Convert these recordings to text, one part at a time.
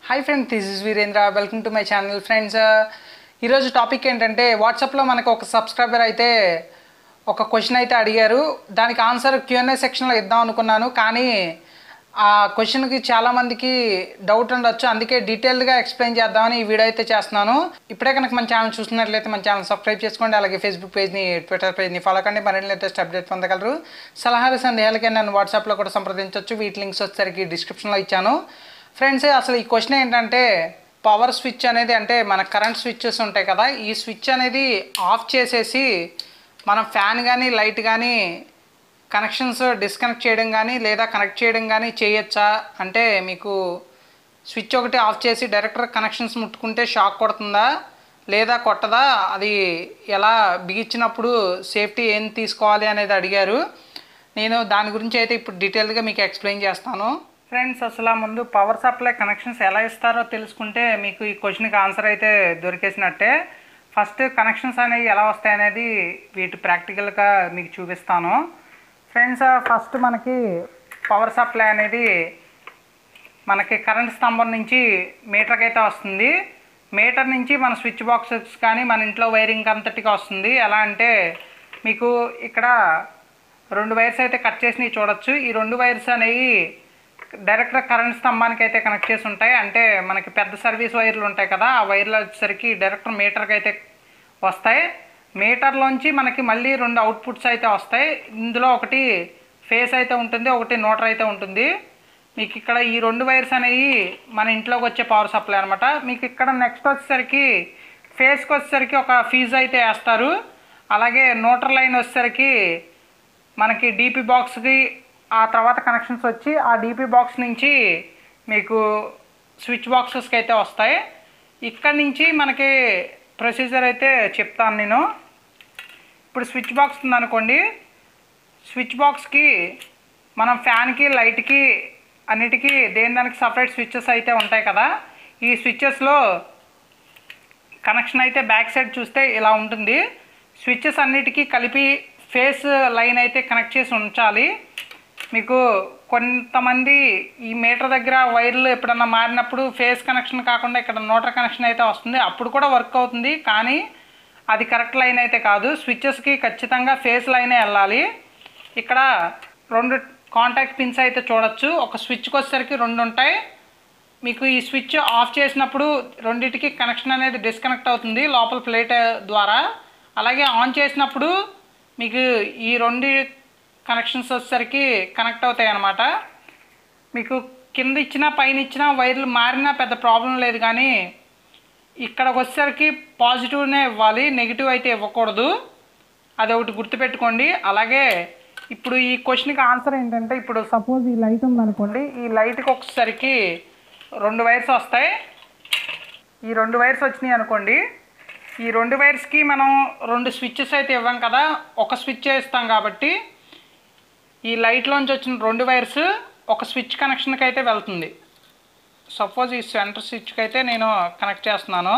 hi friends this is Veerendra welcome to my channel friends ఈరోజు topic ఏంటంటే వాట్సాప్లో మనకు ఒక సబ్స్క్రైబర్ అయితే ఒక క్వశ్చన్ అయితే అడిగారు దానికి ఆన్సర్ క్యూఎన్ఏ సెక్షన్లో ఇద్దాం అనుకున్నాను కానీ ఆ క్వశ్చన్కి చాలామందికి డౌట్ ఉండొచ్చు అందుకే డీటెయిల్డ్గా ఎక్స్ప్లెయిన్ చేద్దామని ఈ వీడియో అయితే చేస్తున్నాను ఇప్పుడే కనుక మన ఛానల్ చూస్తున్నట్లయితే మన ఛానల్ సబ్స్క్రైబ్ చేసుకోండి అలాగే ఫేస్బుక్ పేజ్ని ట్విట్టర్ పేజ్ని ఫాలో కండి మరిన్ని లేటెస్ట్ అప్డేట్ పొందగలరు సలహాలు సందేహాలకి నన్ను వాట్సాప్లో కూడా సంప్రదించవచ్చు వీటి లింక్స్ వచ్చేసరికి డిస్క్రిప్షన్లో ఇచ్చాను ఫ్రెండ్స్ అసలు ఈ క్వశ్చన్ ఏంటంటే పవర్ స్విచ్ అనేది అంటే మన కరెంట్ స్విచ్చెస్ ఉంటాయి కదా ఈ స్విచ్ అనేది ఆఫ్ చేసేసి మనం ఫ్యాన్ కానీ లైట్ కానీ కనెక్షన్స్ డిస్కనెక్ట్ చేయడం కానీ లేదా కనెక్ట్ చేయడం కానీ చేయొచ్చా అంటే మీకు స్విచ్ ఒకటి ఆఫ్ చేసి డైరెక్టర్ కనెక్షన్స్ ముట్టుకుంటే షాక్ కొడుతుందా లేదా కొట్టదా అది ఎలా బిగించినప్పుడు సేఫ్టీ ఏం తీసుకోవాలి అనేది అడిగారు నేను దాని గురించి అయితే ఇప్పుడు డీటెయిల్గా మీకు ఎక్స్ప్లెయిన్ చేస్తాను ఫ్రెండ్స్ అసలు ముందు పవర్ సప్లై కనెక్షన్స్ ఎలా ఇస్తారో తెలుసుకుంటే మీకు ఈ క్వశ్చన్కి ఆన్సర్ అయితే దొరికేసినట్టే ఫస్ట్ కనెక్షన్స్ అనేవి ఎలా వస్తాయి అనేది వీటి ప్రాక్టికల్గా మీకు చూపిస్తాను ఫ్రెండ్స్ ఫస్ట్ మనకి పవర్ సప్లై అనేది మనకి కరెంట్ స్తంభం నుంచి మీటర్కి అయితే వస్తుంది మీటర్ నుంచి మన స్విచ్ బాక్సెస్ కానీ మన ఇంట్లో వైరింగ్ అంతటికి వస్తుంది ఎలా అంటే మీకు ఇక్కడ రెండు వైర్స్ అయితే కట్ చేసినవి చూడొచ్చు ఈ రెండు వైర్స్ అనేవి డైరెక్ట్గా కరెంట్ స్తంభానికి అయితే కనెక్ట్ చేసి ఉంటాయి అంటే మనకి పెద్ద సర్వీస్ వైర్లు ఉంటాయి కదా ఆ వైర్లు వచ్చేసరికి డైరెక్ట్ మీటర్కి అయితే వస్తాయి మీటర్లోంచి మనకి మళ్ళీ రెండు అవుట్పుట్స్ అయితే వస్తాయి ఇందులో ఒకటి ఫేస్ అయితే ఉంటుంది ఒకటి నోటర్ అయితే ఉంటుంది మీకు ఇక్కడ ఈ రెండు వైర్స్ అనేవి మన ఇంట్లోకి వచ్చే పవర్ సప్లై అనమాట మీకు ఇక్కడ నెక్స్ట్ వచ్చేసరికి ఫేస్కి వచ్చేసరికి ఒక ఫీజు అయితే వేస్తారు అలాగే నోటర్ లైన్ వచ్చేసరికి మనకి డీపీ బాక్స్కి ఆ తర్వాత కనెక్షన్స్ వచ్చి ఆ డీపీ బాక్స్ నుంచి మీకు స్విచ్ బాక్సెస్కి అయితే వస్తాయి ఇక్కడ నుంచి మనకి ప్రొసీజర్ అయితే చెప్తాను నేను ఇప్పుడు స్విచ్ బాక్స్ ఉందనుకోండి స్విచ్ బాక్స్కి మనం ఫ్యాన్కి లైట్కి అన్నిటికీ దేని దానికి సపరేట్ స్విచ్చెస్ అయితే ఉంటాయి కదా ఈ స్విచ్చెస్లో కనెక్షన్ అయితే బ్యాక్ సైడ్ చూస్తే ఇలా ఉంటుంది స్విచ్చెస్ అన్నిటికీ కలిపి ఫేస్ లైన్ అయితే కనెక్ట్ చేసి ఉంచాలి మీకు కొంతమంది ఈ మీటర్ దగ్గర వైర్లు ఎప్పుడన్నా మారినప్పుడు ఫేస్ కనెక్షన్ కాకుండా ఇక్కడ నోటర్ కనెక్షన్ అయితే వస్తుంది అప్పుడు కూడా వర్క్ అవుతుంది కానీ అది కరెక్ట్ లైన్ అయితే కాదు స్విచ్చెస్కి ఖచ్చితంగా ఫేస్ లైనే వెళ్ళాలి ఇక్కడ రెండు కాంటాక్ట్ పిన్స్ అయితే చూడొచ్చు ఒక స్విచ్కి వచ్చేసరికి రెండు ఉంటాయి మీకు ఈ స్విచ్ ఆఫ్ చేసినప్పుడు రెండింటికి కనెక్షన్ అనేది డిస్కనెక్ట్ అవుతుంది లోపల ప్లేట్ ద్వారా అలాగే ఆన్ చేసినప్పుడు మీకు ఈ రెండు కనెక్షన్స్ వచ్చేసరికి కనెక్ట్ అవుతాయి అన్నమాట మీకు కింద ఇచ్చిన పైన ఇచ్చిన వైర్లు మారినా పెద్ద ప్రాబ్లం లేదు కానీ ఇక్కడికి వచ్చేసరికి పాజిటివ్నే ఇవ్వాలి నెగిటివ్ అయితే ఇవ్వకూడదు అది ఒకటి గుర్తుపెట్టుకోండి అలాగే ఇప్పుడు ఈ క్వశ్చన్కి ఆన్సర్ ఏంటంటే ఇప్పుడు సపోజ్ ఈ లైట్ ఉందనుకోండి ఈ లైట్కి వచ్చేసరికి రెండు వైర్స్ వస్తాయి ఈ రెండు వైర్స్ వచ్చినాయి అనుకోండి ఈ రెండు వైర్స్కి మనం రెండు స్విచ్చెస్ అయితే ఇవ్వం కదా ఒక స్విచ్ ఇస్తాం కాబట్టి ఈ లైట్లోంచి వచ్చిన రెండు వైర్స్ ఒక స్విచ్ కనెక్షన్కి అయితే వెళ్తుంది సపోజ్ ఈ సెంటర్ స్విచ్కి అయితే నేను కనెక్ట్ చేస్తున్నాను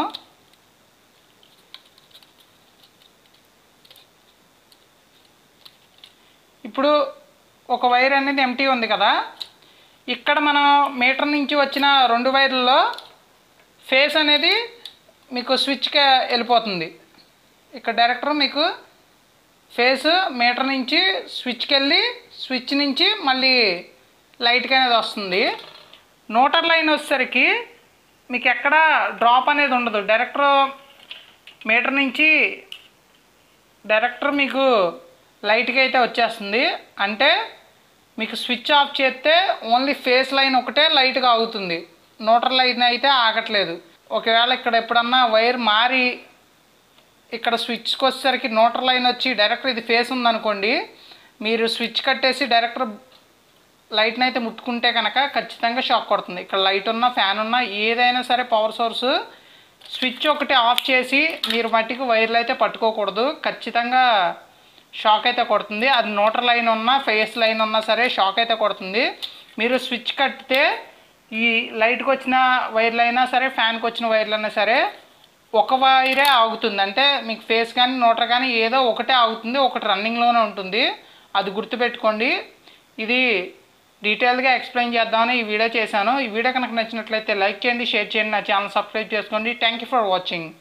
ఇప్పుడు ఒక వైర్ అనేది ఎంటీ ఉంది కదా ఇక్కడ మనం మీటర్ నుంచి వచ్చిన రెండు వైర్లలో ఫేస్ అనేది మీకు స్విచ్కి వెళ్ళిపోతుంది ఇక్కడ డైరెక్టర్ మీకు ఫేస్ మీటర్ నుంచి స్విచ్కి వెళ్ళి స్విచ్ నుంచి మళ్ళీ లైట్కి అనేది వస్తుంది నోటర్ లైన్ వచ్చేసరికి మీకు ఎక్కడ డ్రాప్ అనేది ఉండదు డైరెక్టర్ మీటర్ నుంచి డైరెక్టర్ మీకు లైట్కి అయితే వచ్చేస్తుంది అంటే మీకు స్విచ్ ఆఫ్ చేస్తే ఓన్లీ ఫేస్ లైన్ ఒకటే లైట్గా ఆగుతుంది నోటర్ లైన్ అయితే ఆగట్లేదు ఒకవేళ ఇక్కడ ఎప్పుడన్నా వైర్ మారి ఇక్కడ స్విచ్కి వచ్చేసరికి నోటర్ లైన్ వచ్చి డైరెక్ట్ ఇది ఫేస్ ఉందనుకోండి మీరు స్విచ్ కట్టేసి డైరెక్టర్ లైట్ని అయితే ముట్టుకుంటే కనుక ఖచ్చితంగా షాక్ కొడుతుంది ఇక్కడ లైట్ ఉన్నా ఫ్యాన్ ఉన్నా ఏదైనా సరే పవర్ సోర్స్ స్విచ్ ఒకటి ఆఫ్ చేసి మీరు మట్టికి వైర్లు అయితే పట్టుకోకూడదు ఖచ్చితంగా షాక్ అయితే కొడుతుంది అది నోటర్ లైన్ ఉన్నా ఫేస్ లైన్ ఉన్నా సరే షాక్ అయితే కొడుతుంది మీరు స్విచ్ కట్టితే ఈ లైట్కి వచ్చిన వైర్లు అయినా సరే ఫ్యాన్కి వచ్చిన వైర్లు అయినా సరే ఒక వైరే ఆగుతుంది అంటే మీకు ఫేస్ కానీ నోటర్ కానీ ఏదో ఒకటే ఆగుతుంది ఒకటి రన్నింగ్లోనే ఉంటుంది అది గుర్తుపెట్టుకోండి ఇది డీటెయిల్గా ఎక్స్ప్లెయిన్ చేద్దామని ఈ వీడియో చేశాను ఈ వీడియో కనుక నచ్చినట్లయితే లైక్ చేయండి షేర్ చేయండి నా ఛానల్ సబ్స్క్రైబ్ చేసుకోండి థ్యాంక్ యూ ఫర్ వాచింగ్